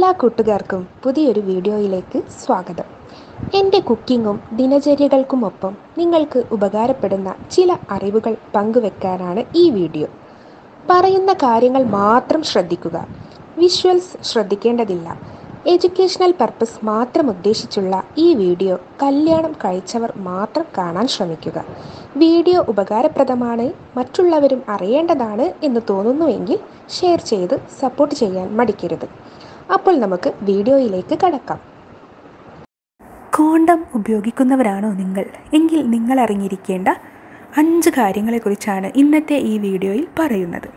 എല്ലാ കൂട്ടുകാർക്കും പുതിയൊരു വീഡിയോയിലേക്ക് സ്വാഗതം എൻ്റെ കുക്കിങ്ങും ദിനചര്യകൾക്കുമൊപ്പം നിങ്ങൾക്ക് ഉപകാരപ്പെടുന്ന ചില അറിവുകൾ പങ്കുവെക്കാനാണ് ഈ വീഡിയോ പറയുന്ന കാര്യങ്ങൾ മാത്രം ശ്രദ്ധിക്കുക വിഷ്വൽസ് ശ്രദ്ധിക്കേണ്ടതില്ല എഡ്യൂക്കേഷണൽ പർപ്പസ് മാത്രം ഉദ്ദേശിച്ചുള്ള ഈ വീഡിയോ കല്യാണം കഴിച്ചവർ മാത്രം കാണാൻ ശ്രമിക്കുക വീഡിയോ ഉപകാരപ്രദമാണ് മറ്റുള്ളവരും അറിയേണ്ടതാണ് എന്ന് തോന്നുന്നുവെങ്കിൽ ഷെയർ ചെയ്ത് സപ്പോർട്ട് ചെയ്യാൻ മടിക്കരുത് അപ്പോൾ നമുക്ക് വീഡിയോയിലേക്ക് കടക്കാം കോണ്ടം ഉപയോഗിക്കുന്നവരാണോ നിങ്ങൾ എങ്കിൽ നിങ്ങൾ അറിഞ്ഞിരിക്കേണ്ട അഞ്ച് കാര്യങ്ങളെക്കുറിച്ചാണ് ഇന്നത്തെ ഈ വീഡിയോയിൽ പറയുന്നത്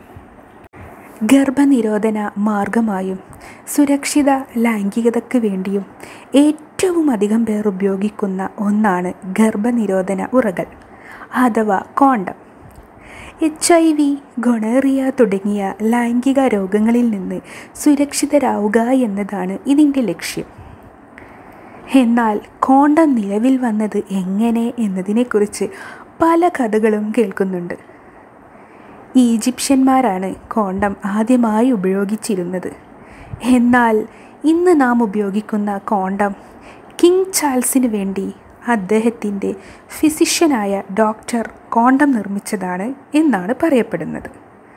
ഗർഭനിരോധന മാർഗമായും സുരക്ഷിത ലൈംഗികതയ്ക്ക് വേണ്ടിയും ഏറ്റവും അധികം പേർ ഉപയോഗിക്കുന്ന ഒന്നാണ് ഗർഭനിരോധന ഉറകൾ അഥവാ condom H I V gonorrhoea തുടങ്ങിയ ലൈംഗിക രോഗങ്ങളിൽ നിന്ന് സുരക്ഷിതരാവുക എന്നതാണ് ഇതിൻ്റെ ലക്ഷ്യം എന്നാൽ കോണ്ടം നിലവിൽ വന്നത് എങ്ങനെ എന്നതിനെക്കുറിച്ച് പല കഥകളും കേൾക്കുന്നുണ്ട് ഈജിപ്ഷ്യന്മാരാണ് കോണ്ടം ആദ്യമായി ഉപയോഗിച്ചിരുന്നത് എന്നാൽ ഇന്ന് നാം ഉപയോഗിക്കുന്ന കോണ്ടം കിങ് ചാൾസിന് വേണ്ടി അദ്ദേഹത്തിൻ്റെ ഫിസിഷ്യനായ ഡോക്ടർ കോണ്ടം നിർമ്മിച്ചതാണ് എന്നാണ് പറയപ്പെടുന്നത്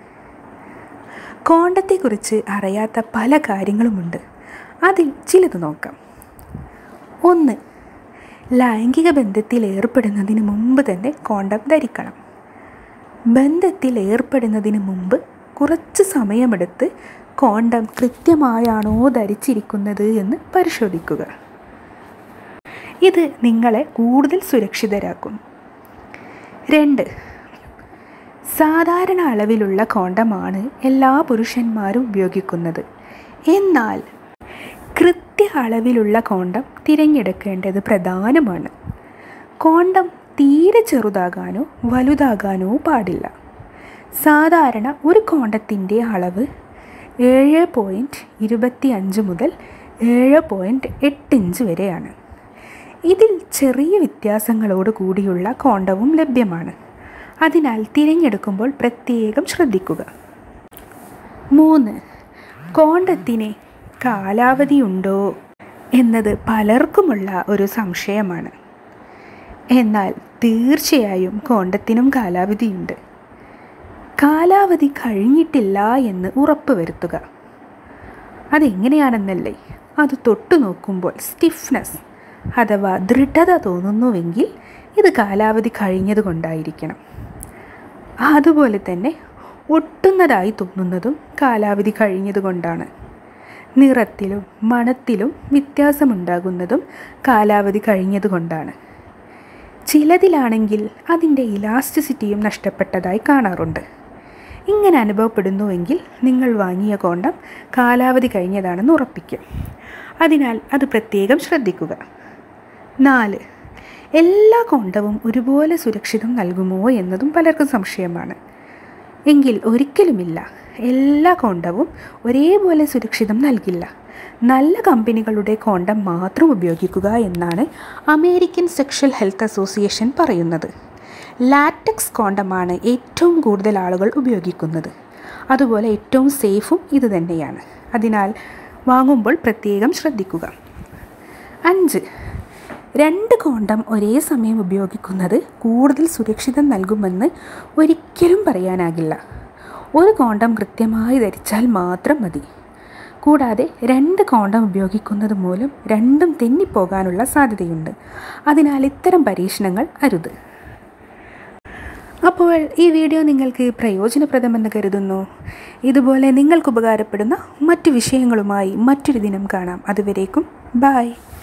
കോണ്ടത്തെക്കുറിച്ച് അറിയാത്ത പല കാര്യങ്ങളുമുണ്ട് അതിൽ ചിലത് നോക്കാം ഒന്ന് ലൈംഗിക ബന്ധത്തിൽ ഏർപ്പെടുന്നതിന് മുമ്പ് തന്നെ കോണ്ടം ധരിക്കണം ബന്ധത്തിൽ ഏർപ്പെടുന്നതിന് മുമ്പ് കുറച്ച് സമയമെടുത്ത് കോണ്ടം കൃത്യമായാണോ ധരിച്ചിരിക്കുന്നത് എന്ന് പരിശോധിക്കുക ഇത് നിങ്ങളെ കൂടുതൽ സുരക്ഷിതരാക്കും രണ്ട് സാധാരണ അളവിലുള്ള കോണ്ടമാണ് എല്ലാ പുരുഷന്മാരും ഉപയോഗിക്കുന്നത് എന്നാൽ കൃത്യ അളവിലുള്ള കോണ്ടം തിരഞ്ഞെടുക്കേണ്ടത് പ്രധാനമാണ് കോണ്ടം തീരെ ചെറുതാകാനോ വലുതാകാനോ പാടില്ല സാധാരണ ഒരു കോണ്ടത്തിൻ്റെ അളവ് ഏഴ് പോയിൻറ്റ് ഇരുപത്തി അഞ്ച് മുതൽ ഏഴ് പോയിൻറ്റ് എട്ട് ഇഞ്ച് വരെയാണ് ഇതിൽ ചെറിയ വ്യത്യാസങ്ങളോട് കൂടിയുള്ള കോണ്ടവും ലഭ്യമാണ് അതിനാൽ തിരഞ്ഞെടുക്കുമ്പോൾ പ്രത്യേകം ശ്രദ്ധിക്കുക മൂന്ന് കോണ്ടത്തിന് കാലാവധിയുണ്ടോ എന്നത് പലർക്കുമുള്ള ഒരു സംശയമാണ് എന്നാൽ തീർച്ചയായും കോണ്ടത്തിനും കാലാവധിയുണ്ട് കാലാവധി കഴിഞ്ഞിട്ടില്ല എന്ന് ഉറപ്പുവരുത്തുക അതെങ്ങനെയാണെന്നല്ലേ അത് തൊട്ടു നോക്കുമ്പോൾ സ്റ്റിഫ്നെസ് അഥവാ ദൃഢത തോന്നുന്നുവെങ്കിൽ ഇത് കാലാവധി കഴിഞ്ഞതുകൊണ്ടായിരിക്കണം അതുപോലെ തന്നെ ഒട്ടുന്നതായി തോന്നുന്നതും കാലാവധി കഴിഞ്ഞതുകൊണ്ടാണ് നിറത്തിലും മണത്തിലും വ്യത്യാസമുണ്ടാകുന്നതും കാലാവധി കഴിഞ്ഞതുകൊണ്ടാണ് ചിലതിലാണെങ്കിൽ അതിൻ്റെ ഇലാസ്റ്റിസിറ്റിയും നഷ്ടപ്പെട്ടതായി കാണാറുണ്ട് ഇങ്ങനെ അനുഭവപ്പെടുന്നുവെങ്കിൽ നിങ്ങൾ വാങ്ങിയ കോണ്ടം കാലാവധി കഴിഞ്ഞതാണെന്ന് ഉറപ്പിക്കും അതിനാൽ അത് പ്രത്യേകം ശ്രദ്ധിക്കുക നാല് എല്ലാ കോണ്ടവും ഒരുപോലെ സുരക്ഷിതം നൽകുമോ എന്നതും പലർക്കും സംശയമാണ് എങ്കിൽ ഒരിക്കലുമില്ല എല്ലാ കോണ്ടവും ഒരേപോലെ സുരക്ഷിതം നൽകില്ല നല്ല കമ്പനികളുടെ കോണ്ടം മാത്രം ഉപയോഗിക്കുക എന്നാണ് അമേരിക്കൻ സെക്ഷൽ ഹെൽത്ത് അസോസിയേഷൻ പറയുന്നത് ലാറ്റക്സ് കോണ്ടമാണ് ഏറ്റവും കൂടുതൽ ആളുകൾ ഉപയോഗിക്കുന്നത് അതുപോലെ ഏറ്റവും സേഫും ഇത് തന്നെയാണ് അതിനാൽ വാങ്ങുമ്പോൾ പ്രത്യേകം ശ്രദ്ധിക്കുക അഞ്ച് രണ്ട് കോണ്ടം ഒരേ സമയം ഉപയോഗിക്കുന്നത് കൂടുതൽ സുരക്ഷിതം നൽകുമെന്ന് ഒരിക്കലും പറയാനാകില്ല ഒരു കോണ്ടം കൃത്യമായി ധരിച്ചാൽ മാത്രം മതി കൂടാതെ രണ്ട് കോണ്ടം ഉപയോഗിക്കുന്നത് മൂലം രണ്ടും തെന്നിപ്പോകാനുള്ള സാധ്യതയുണ്ട് അതിനാൽ ഇത്തരം പരീക്ഷണങ്ങൾ അരുത് അപ്പോൾ ഈ വീഡിയോ നിങ്ങൾക്ക് പ്രയോജനപ്രദമെന്ന് കരുതുന്നു ഇതുപോലെ നിങ്ങൾക്ക് ഉപകാരപ്പെടുന്ന മറ്റു വിഷയങ്ങളുമായി മറ്റൊരു ദിനം കാണാം അതുവരേക്കും ബായ്